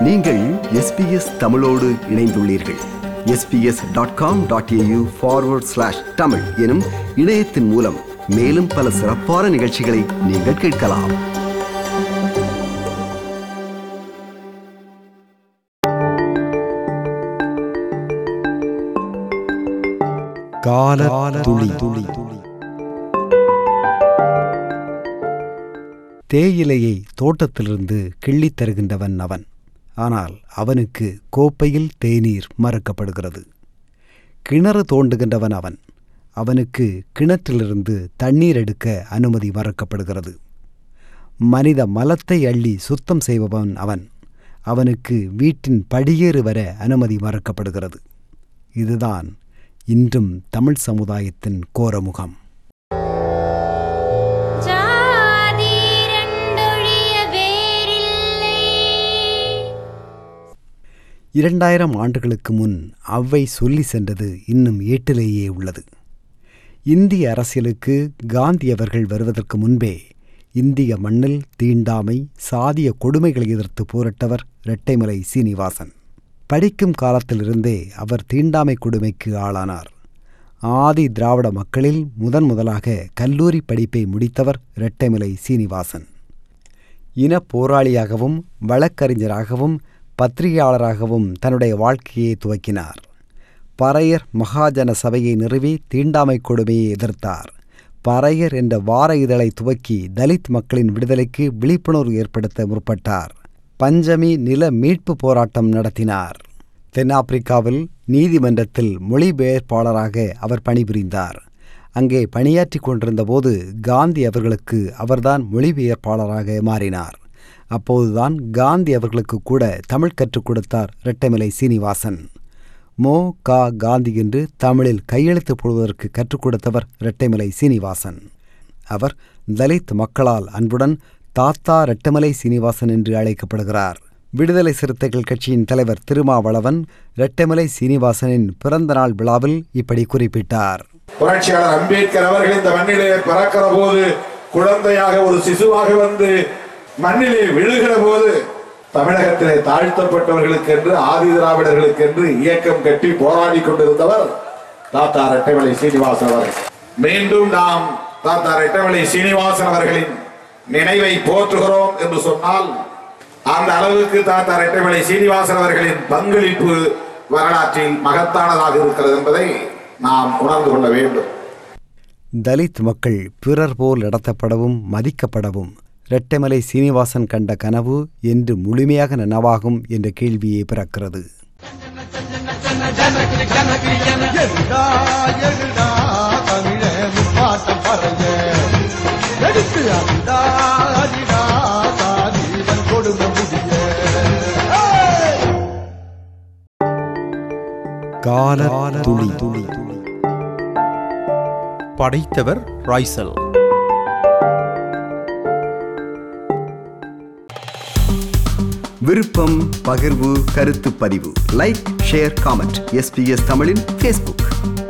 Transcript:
நீங்கள் எஸ்பிஎஸ் தமிழோடு இணைந்துள்ளீர்கள் SBS dot com dot AU forward slash Tamil எனும் இணையத்தின் மூலம் மேலும் பல சிறப்பான நிகழ்ச்சிகளை நீங்கள் கேட்கலாம் கால துளி துளி தேயிலையை தோட்டத்திலிருந்து கிள்ளித் தருகின்றவன் அவன் ஆனால் அவனுக்கு கோப்பையில் தேநீர் மறுக்கப்படுகிறது கிணறு தோண்டுகின்றவன் அவன் அவனுக்கு கிணற்றிலிருந்து தண்ணீர் எடுக்க அனுமதி மறுக்கப்படுகிறது மனித மலத்தை அள்ளி சுத்தம் செய்பவன் அவன் அவனுக்கு வீட்டின் படியேறு வர அனுமதி மறுக்கப்படுகிறது இதுதான் இன்றும் தமிழ் சமுதாயத்தின் கோரமுகம் ஜாதி இரண்டொழிய வேறில்லை இரண்டாயிரம் ஆண்டுகளுக்கு முன் அவ்வை சொல்லி சென்றது இன்னும் ஏட்டிலேயே உள்ளது இந்திய அரசியலுக்கு காந்தி அவர்கள் வருவதற்கு முன்பே இந்திய மண்ணில் தீண்டாமை சாதிய கொடுமைகளை எதிர்த்து போரிட்டவர் இரட்டைமலை சீனிவாசன் படிக்கும் காலத்திலிருந்தே அவர் தீண்டாமை கொடுமைக்கு ஆளானார் ஆதி திராவிட மக்களில் முதன் முதலாக கல்லூரி படிப்பை முடித்தவர் இரட்டைமலை சீனிவாசன் இனப் போராளியாகவும் வழக்கறிஞராகவும் பத்திரிகையாளராகவும் தன்னுடைய வாழ்க்கையை துவக்கினார் பறையர் மகாஜன சபையை நிறுவி தீண்டாமை கொடுமையை எதிர்த்தார் பறையர் என்ற வார இதழை துவக்கி தலித் மக்களின் விடுதலைக்கு விழிப்புணர்வு ஏற்படுத்த முற்பட்டார் பஞ்சமி நில மீட்பு போராட்டம் நடத்தினார் தென்னாப்பிரிக்காவில் நீதிமன்றத்தில் மொழிபெயர்ப்பாளராக அவர் பணிபுரிந்தார் அங்கே பணியாற்றிக் கொண்டிருந்தபோது காந்தி அவர்களுக்கு அவர்தான் மொழிபெயர்ப்பாளராக மாறினார் அப்போதுதான் காந்தி அவர்களுக்கு கூட தமிழ் கற்றுக் கொடுத்தார் இரட்டைமலை சீனிவாசன் மோ கா காந்தி என்று தமிழில் கையெழுத்து போடுவதற்கு கற்றுக் கொடுத்தவர் இரட்டைமலை சீனிவாசன் அவர் தலித் மக்களால் அன்புடன் தாத்தா ரெட்டமலை சீனிவாசன் என்று அழைக்கப்படுகிறார் விடுதலை சிறுத்தைகள் கட்சியின் தலைவர் திருமாவளவன் ரெட்டமலை சீனிவாசனின் பிறந்த நாள் விழாவில் இப்படி குறிப்பிட்டார் புரட்சியாளர் அம்பேத்கர் அவர்கள் இந்த மண்ணிலே பிறக்கிற போது குழந்தையாக ஒரு சிசுவாக வந்து மண்ணிலே விழுகிற போது தமிழகத்திலே தாழ்த்தப்பட்டவர்களுக்கென்று ஆதி திராவிடர்களுக்கென்று இயக்கம் கட்டி போராடி கொண்டிருந்தவர் தாத்தா ரெட்டமலை சீனிவாசன் அவர்கள் மீண்டும் நாம் தாத்தா ரெட்டமலை சீனிவாசன் அவர்களின் நினைவை போற்றுகிறோம் என்று சொன்னால் அந்த அளவுக்கு தாத்தா ரெட்டமலை சீனிவாசன் அவர்களின் பங்களிப்பு வரலாற்றில் மகத்தானதாக இருக்கிறது என்பதை நாம் உணர்ந்து கொள்ள வேண்டும் தலித் மக்கள் பிறர் போல் நடத்தப்படவும் மதிக்கப்படவும் இரட்டைமலை சீனிவாசன் கண்ட கனவு என்று முழுமையாக நனவாகும் என்ற கேள்வியே பிறக்கிறது எழுடா எழுடா தமிழ முப்பாட்டம் பறைய எடுத்து அடிடா அடிடா சாதிவன் கொடுமை முடிய ஏய்! கால துளி துளி படைத்தவர் ராய்சல் விருப்பம் பகிர்வு கருத்து பதிவு லைக் ஷேர் காமெண்ட் எஸ்பிஎஸ் தமிழின் ஃபேஸ்புக்